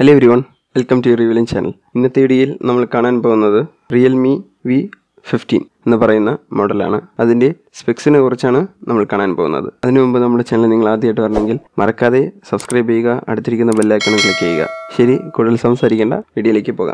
hello everyone welcome to revealing channel ഇന്നത്തെ വീഡിയോയിൽ നമ്മൾ കാണാൻ പോകുന്നത് റിയൽമി വി ഫിഫ്റ്റീൻ എന്ന് പറയുന്ന മോഡലാണ് അതിൻ്റെ സ്പെക്സിനെ കുറിച്ചാണ് നമ്മൾ കാണാൻ പോകുന്നത് അതിനു മുമ്പ് നമ്മുടെ ചാനൽ നിങ്ങൾ ആദ്യമായിട്ട് വരണമെങ്കിൽ മറക്കാതെ സബ്സ്ക്രൈബ് ചെയ്യുക അടുത്തിരിക്കുന്ന ബെല്ലൈക്കൺ ക്ലിക്ക് ചെയ്യുക ശരി കൂടുതൽ സംസാരിക്കേണ്ട വീഡിയോയിലേക്ക് പോകാം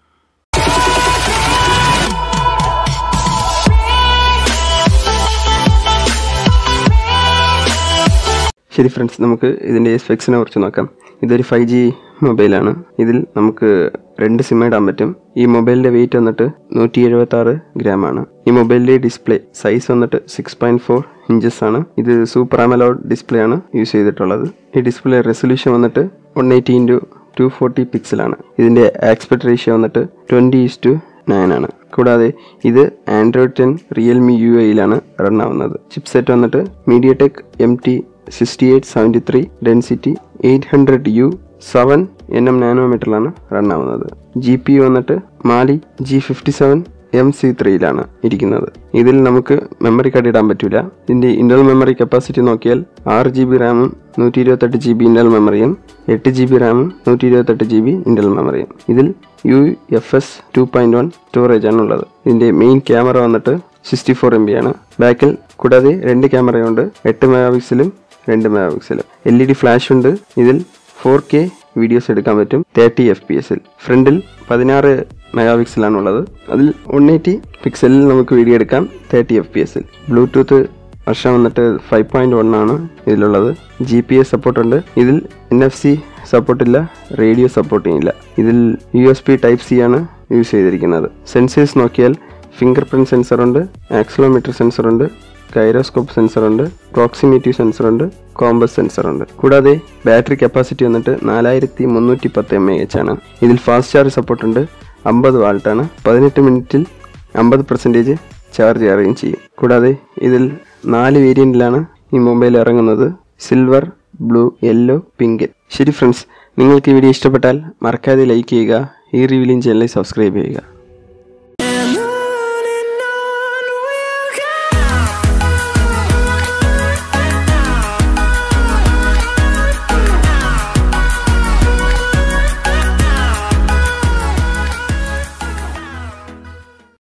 ശരി ഫ്രണ്ട്സ് നമുക്ക് ഇതിൻ്റെ സ്പെക്സിനെ കുറിച്ച് നോക്കാം ഇതൊരു ഫൈവ് ജി മൊബൈലാണ് ഇതിൽ നമുക്ക് രണ്ട് സിം ഇടാൻ പറ്റും ഈ മൊബൈലിൻ്റെ വെയിറ്റ് വന്നിട്ട് നൂറ്റി എഴുപത്തി ആറ് ഗ്രാം ആണ് ഈ മൊബൈലിൻ്റെ ഡിസ്പ്ലേ സൈസ് വന്നിട്ട് സിക്സ് പോയിന്റ് ഫോർ ഇഞ്ചസ് ആണ് ഇത് സൂപ്പർ അമലോഡ് ഡിസ്പ്ലേ ആണ് യൂസ് ചെയ്തിട്ടുള്ളത് ഈ ഡിസ്പ്ലേ റെസൊല്യൂഷൻ വന്നിട്ട് one eighty into two forty പിക്സലാണ് ഇതിൻ്റെ ആക്സ്പെക്ട് റേഷ്യോ വന്നിട്ട് ട്വൻറ്റി ഈസ് ടു നയൻ ആണ് കൂടാതെ ഇത് ആൻഡ്രോയിഡ് ടെൻ റിയൽമി യു ഐയിലാണ് റൺ ആവുന്നത് ചിപ്പ് സെറ്റ് വന്നിട്ട് MediaTek M T sixty eight seventy three Dimensity eight hundred U seven N M നാനോമീറ്ററിലാണ് റൺ ആവുന്നത് ജി പി വന്നിട്ട് Mali G fifty seven M C ത്രീയിലാണ് ഇരിക്കുന്നത് ഇതിൽ നമുക്ക് മെമ്മറി കാർഡ് ഇടാൻ പറ്റില്ല ഇതിൻ്റെ ഇന്റർണൽ മെമ്മറി കപ്പാസിറ്റി നോക്കിയാൽ ആറ് ജി ബി റാമും നൂറ്റി ഇരുപത്തെട്ട് ജി ബി ഇന്റർണൽ മെമ്മറിയും എട്ട് ജി ബി റാമും നൂറ്റി ഇരുപത്തെട്ട് ജി ബി ഇന്റർണൽ മെമ്മറിയും ഇതിൽ U F S two point one storage ആണ് ഉള്ളത് ഇതിൻ്റെ മെയിൻ ക്യാമറ വന്നിട്ട് സിക്സ്റ്റി ഫോർ എം ബി ആണ് ബാക്കിൽ കൂടാതെ രണ്ട് ക്യാമറയുണ്ട് എട്ട് മെഗാ പിക്സലും രണ്ട് മെഗാ പിക്സലും എൽ ഇ ഡി ഫ്ലാഷ് ഉണ്ട് ഇതിൽ ഫോർ കെ വീഡിയോസ് എടുക്കാൻ പറ്റും തേർട്ടി എഫ് പി എസിൽ ഫ്രണ്ടിൽ പതിനാറ് മെഗാ പിക്സലാണ് ഉള്ളത് അതിൽ വൺ എയ്റ്റി പിക്സലിൽ നമുക്ക് വീഡിയോ എടുക്കാം തേർട്ടി എഫ് പി എസിൽ ബ്ലൂടൂത്ത് വർഷം വന്നിട്ട് ഫൈവ് പോയിന്റ് വൺ ആണ് ഇതിലുള്ളത് ജി പി എസ് സപ്പോർട്ട് ഉണ്ട് ഇതിൽ എൻ എഫ് സി സപ്പോർട്ടില്ല റേഡിയോ സപ്പോർട്ടിങ് ഇല്ല ഇതിൽ U S B type C ആണ് യൂസ് ചെയ്തിരിക്കുന്നത് സെൻസേഴ്സ് നോക്കിയാൽ ഫിംഗർ പ്രിന്റ് സെൻസർ ഉണ്ട് ആക്സിലോമീറ്റർ സെൻസർ ഉണ്ട് കൈറോസ്കോപ്പ് സെൻസർ ഉണ്ട് പ്രോക്സിമിറ്റി സെൻസർ ഉണ്ട് കോമ്പസ് സെൻസർ ഉണ്ട് കൂടാതെ ബാറ്ററി കപ്പാസിറ്റി വന്നിട്ട് നാലായിരത്തി മുന്നൂറ്റി പത്ത് എം എ എച്ച് ആണ് ഇതിൽ ഫാസ്റ്റ് ചാർജ് സപ്പോർട്ട് ഉണ്ട് അമ്പത് വാൾട്ടാണ് പതിനെട്ട് മിനിറ്റിൽ അമ്പത് പെർസെൻറ്റേജ് ചാർജ് ചെയ്യുകയും ചെയ്യും കൂടാതെ ഇതിൽ നാല് വേരിയൻറ്റിലാണ് ഈ മൊബൈൽ ഇറങ്ങുന്നത് സിൽവർ ബ്ലൂ യെല്ലോ പിങ്ക് ശരി ഫ്രണ്ട്സ് നിങ്ങൾക്ക് ഈ വീഡിയോ ഇഷ്ടപ്പെട്ടാൽ മറക്കാതെ ലൈക്ക് ചെയ്യുക ഈ റിവ്യൂലിംഗ് ചാനലിൽ സബ്സ്ക്രൈബ് ചെയ്യുക